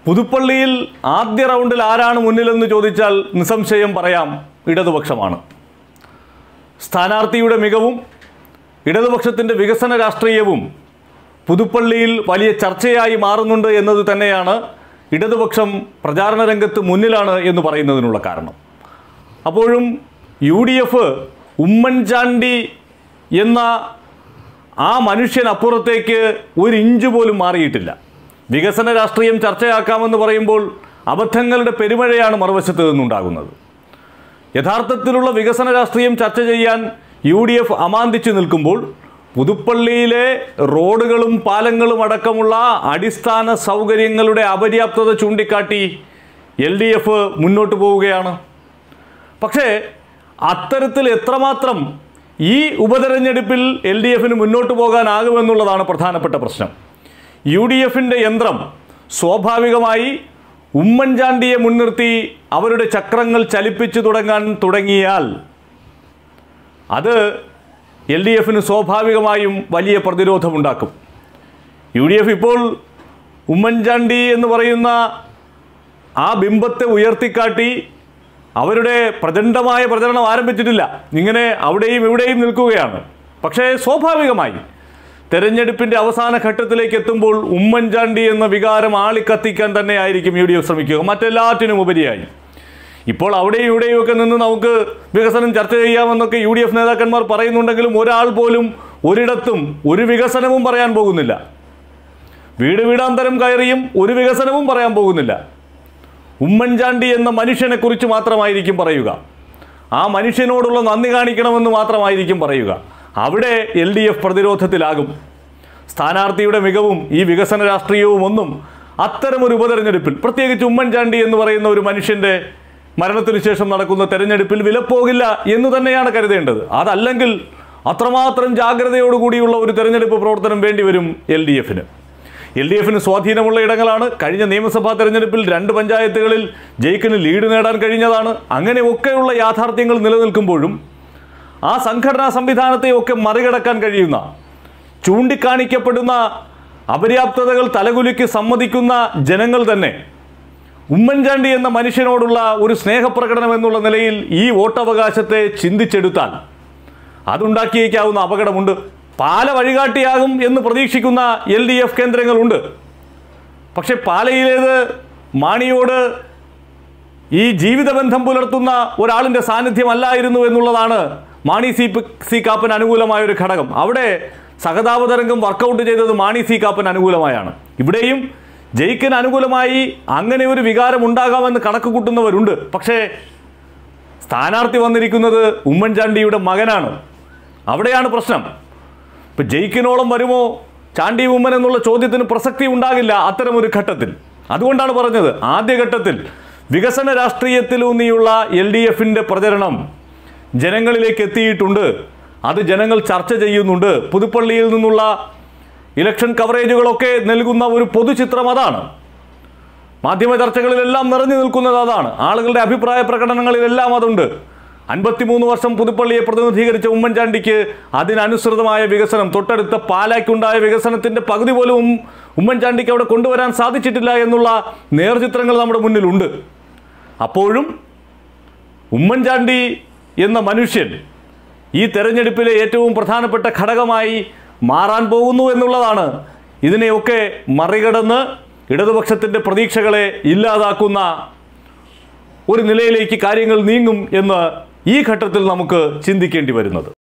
പുതുപ്പള്ളിയിൽ ആദ്യ റൗണ്ടിൽ ആരാണ് മുന്നിലെന്ന് ചോദിച്ചാൽ നിസ്സംശയം പറയാം ഇടതുപക്ഷമാണ് സ്ഥാനാർത്ഥിയുടെ മികവും ഇടതുപക്ഷത്തിൻ്റെ വികസന രാഷ്ട്രീയവും പുതുപ്പള്ളിയിൽ വലിയ ചർച്ചയായി മാറുന്നുണ്ട് എന്നത് തന്നെയാണ് ഇടതുപക്ഷം പ്രചാരണ രംഗത്ത് മുന്നിലാണ് എന്ന് പറയുന്നതിനുള്ള കാരണം അപ്പോഴും യു ഡി എഫ് ഉമ്മൻചാണ്ടി എന്ന ആ മനുഷ്യനപ്പുറത്തേക്ക് ഒരു ഇഞ്ച് പോലും മാറിയിട്ടില്ല വികസന രാഷ്ട്രീയം ചർച്ചയാക്കാമെന്ന് പറയുമ്പോൾ അബദ്ധങ്ങളുടെ പെരുമഴയാണ് മറുവശത്ത് നിന്നുണ്ടാകുന്നത് യഥാർത്ഥത്തിലുള്ള വികസന രാഷ്ട്രീയം ചർച്ച ചെയ്യാൻ യു ഡി എഫ് അമാന്തിച്ചു നിൽക്കുമ്പോൾ പുതുപ്പള്ളിയിലെ റോഡുകളും പാലങ്ങളും അടക്കമുള്ള അടിസ്ഥാന സൗകര്യങ്ങളുടെ അപര്യാപ്തത ചൂണ്ടിക്കാട്ടി എൽ ഡി എഫ് മുന്നോട്ട് പോവുകയാണ് പക്ഷേ അത്തരത്തിൽ എത്രമാത്രം ഈ ഉപതെരഞ്ഞെടുപ്പിൽ എൽ ഡി എഫിന് മുന്നോട്ട് പോകാനാകുമെന്നുള്ളതാണ് പ്രധാനപ്പെട്ട പ്രശ്നം യു ഡി എഫിൻ്റെ യന്ത്രം സ്വാഭാവികമായി ഉമ്മൻചാണ്ടിയെ മുൻനിർത്തി അവരുടെ ചക്രങ്ങൾ ചലിപ്പിച്ചു തുടങ്ങാൻ തുടങ്ങിയാൽ അത് എൽ ഡി എഫിന് സ്വാഭാവികമായും വലിയ പ്രതിരോധമുണ്ടാക്കും യു ഡി എഫ് ഇപ്പോൾ ഉമ്മൻചാണ്ടി എന്ന് പറയുന്ന ആ ബിംബത്തെ ഉയർത്തിക്കാട്ടി അവരുടെ പ്രചണ്ഡമായ പ്രചരണം ആരംഭിച്ചിട്ടില്ല ഇങ്ങനെ അവിടെയും ഇവിടെയും നിൽക്കുകയാണ് പക്ഷേ സ്വാഭാവികമായി തെരഞ്ഞെടുപ്പിൻ്റെ അവസാന ഘട്ടത്തിലേക്ക് എത്തുമ്പോൾ ഉമ്മൻചാണ്ടി എന്ന വികാരം ആളിക്കത്തിക്കാൻ തന്നെ ആയിരിക്കും യു ഡി എഫ് ശ്രമിക്കുക മറ്റെല്ലാറ്റിനും ഉപരിയായി ഇപ്പോൾ അവിടെയും ഇവിടെയും ഒക്കെ നിന്ന് നമുക്ക് വികസനം ചർച്ച ചെയ്യാമെന്നൊക്കെ യു ഡി എഫ് നേതാക്കന്മാർ പറയുന്നുണ്ടെങ്കിലും ഒരാൾ പോലും ഒരിടത്തും ഒരു വികസനവും പറയാൻ പോകുന്നില്ല വീട് വീടാന്തരം കയറിയും ഒരു വികസനവും പറയാൻ പോകുന്നില്ല ഉമ്മൻചാണ്ടി എന്ന മനുഷ്യനെ കുറിച്ച് മാത്രമായിരിക്കും പറയുക ആ മനുഷ്യനോടുള്ള നന്ദി കാണിക്കണമെന്ന് മാത്രമായിരിക്കും പറയുക അവിടെ എൽ ഡി എഫ് പ്രതിരോധത്തിലാകും സ്ഥാനാർത്ഥിയുടെ മികവും ഈ വികസന രാഷ്ട്രീയവും ഒന്നും അത്തരമൊരു ഉപതെരഞ്ഞെടുപ്പിൽ പ്രത്യേകിച്ച് ഉമ്മൻചാണ്ടി എന്ന് പറയുന്ന ഒരു മനുഷ്യൻ്റെ മരണത്തിനു ശേഷം നടക്കുന്ന തെരഞ്ഞെടുപ്പിൽ വിലപ്പോകില്ല എന്ന് തന്നെയാണ് കരുതേണ്ടത് അതല്ലെങ്കിൽ അത്രമാത്രം ജാഗ്രതയോടുകൂടിയുള്ള ഒരു തെരഞ്ഞെടുപ്പ് പ്രവർത്തനം വേണ്ടിവരും എൽ ഡി എഫിന് എൽ ഡി എഫിന് സ്വാധീനമുള്ള ഇടങ്ങളാണ് കഴിഞ്ഞ നിയമസഭാ തെരഞ്ഞെടുപ്പിൽ രണ്ട് പഞ്ചായത്തുകളിൽ ജയിക്കിന് ലീഡ് നേടാൻ കഴിഞ്ഞതാണ് അങ്ങനെ ഒക്കെയുള്ള യാഥാർത്ഥ്യങ്ങൾ നിലനിൽക്കുമ്പോഴും ആ സംഘടനാ സംവിധാനത്തെയൊക്കെ മറികടക്കാൻ കഴിയുന്ന ചൂണ്ടിക്കാണിക്കപ്പെടുന്ന അപര്യാപ്തതകൾ തലകുലുക്കി സമ്മതിക്കുന്ന ജനങ്ങൾ തന്നെ ഉമ്മൻചാണ്ടി എന്ന മനുഷ്യനോടുള്ള ഒരു സ്നേഹപ്രകടനം എന്നുള്ള നിലയിൽ ഈ വോട്ടവകാശത്തെ ചിന്തിച്ചെടുത്താൽ അതുണ്ടാക്കിയേക്കാവുന്ന അപകടമുണ്ട് പാല വഴികാട്ടിയാകും എന്ന് പ്രതീക്ഷിക്കുന്ന എൽ ഡി എഫ് കേന്ദ്രങ്ങളുണ്ട് പക്ഷെ പാലയിലേത് മാണിയോട് ഈ ജീവിതബന്ധം പുലർത്തുന്ന ഒരാളിൻ്റെ സാന്നിധ്യമല്ലായിരുന്നു എന്നുള്ളതാണ് മാണി സി പ്- സി കാപ്പൻ അനുകൂലമായ ഒരു ഘടകം അവിടെ സഹതാപതരംഗം വർക്കൗട്ട് ചെയ്തത് മാണി സി കാപ്പൻ അനുകൂലമായാണ് ഇവിടെയും ജയിക്കിന് അനുകൂലമായി അങ്ങനെ ഒരു വികാരം ഉണ്ടാകാമെന്ന് കണക്ക് കൂട്ടുന്നവരുണ്ട് പക്ഷേ സ്ഥാനാർത്ഥി വന്നിരിക്കുന്നത് ഉമ്മൻചാണ്ടിയുടെ മകനാണ് അവിടെയാണ് പ്രശ്നം ഇപ്പം ജയിക്കിനോളം വരുമോ ചാണ്ടി ഉമ്മൻ എന്നുള്ള ചോദ്യത്തിന് പ്രസക്തി ഉണ്ടാകില്ല അത്തരമൊരു ഘട്ടത്തിൽ അതുകൊണ്ടാണ് പറഞ്ഞത് ആദ്യഘട്ടത്തിൽ വികസന രാഷ്ട്രീയത്തിലൂന്നിയുള്ള എൽ ഡി എഫിൻ്റെ പ്രചരണം ജനങ്ങളിലേക്ക് എത്തിയിട്ടുണ്ട് അത് ജനങ്ങൾ ചർച്ച ചെയ്യുന്നുണ്ട് പുതുപ്പള്ളിയിൽ നിന്നുള്ള ഇലക്ഷൻ കവറേജുകളൊക്കെ നൽകുന്ന ഒരു പൊതുചിത്രം അതാണ് മാധ്യമ ചർച്ചകളിലെല്ലാം നിറഞ്ഞു നിൽക്കുന്നത് അതാണ് ആളുകളുടെ അഭിപ്രായ പ്രകടനങ്ങളിലെല്ലാം അതുണ്ട് അൻപത്തിമൂന്ന് വർഷം പുതുപ്പള്ളിയെ പ്രതിനിധീകരിച്ച ഉമ്മൻചാണ്ടിക്ക് അതിനനുസൃതമായ വികസനം തൊട്ടടുത്ത പാലായ്ക്കുണ്ടായ വികസനത്തിൻ്റെ പകുതി പോലും ഉം- ഉമ്മൻചാണ്ടിക്ക് അവിടെ കൊണ്ടുവരാൻ സാധിച്ചിട്ടില്ല എന്നുള്ള നേർചിത്രങ്ങൾ നമ്മുടെ മുന്നിലുണ്ട് അപ്പോഴും ഉമ്മൻചാണ്ടി എന്ന മനുഷ്യൻ ഈ തെരഞ്ഞെടുപ്പിലെ ഏറ്റവും പ്രധാനപ്പെട്ട ഘടകമായി മാറാൻ പോകുന്നു എന്നുള്ളതാണ് ഇതിനെയൊക്കെ മറികടന്ന് ഇടതുപക്ഷത്തിൻ്റെ പ്രതീക്ഷകളെ ഇല്ലാതാക്കുന്ന ഒരു നിലയിലേക്ക് കാര്യങ്ങൾ നീങ്ങും എന്ന് ഈ ഘട്ടത്തിൽ നമുക്ക് ചിന്തിക്കേണ്ടി വരുന്നത്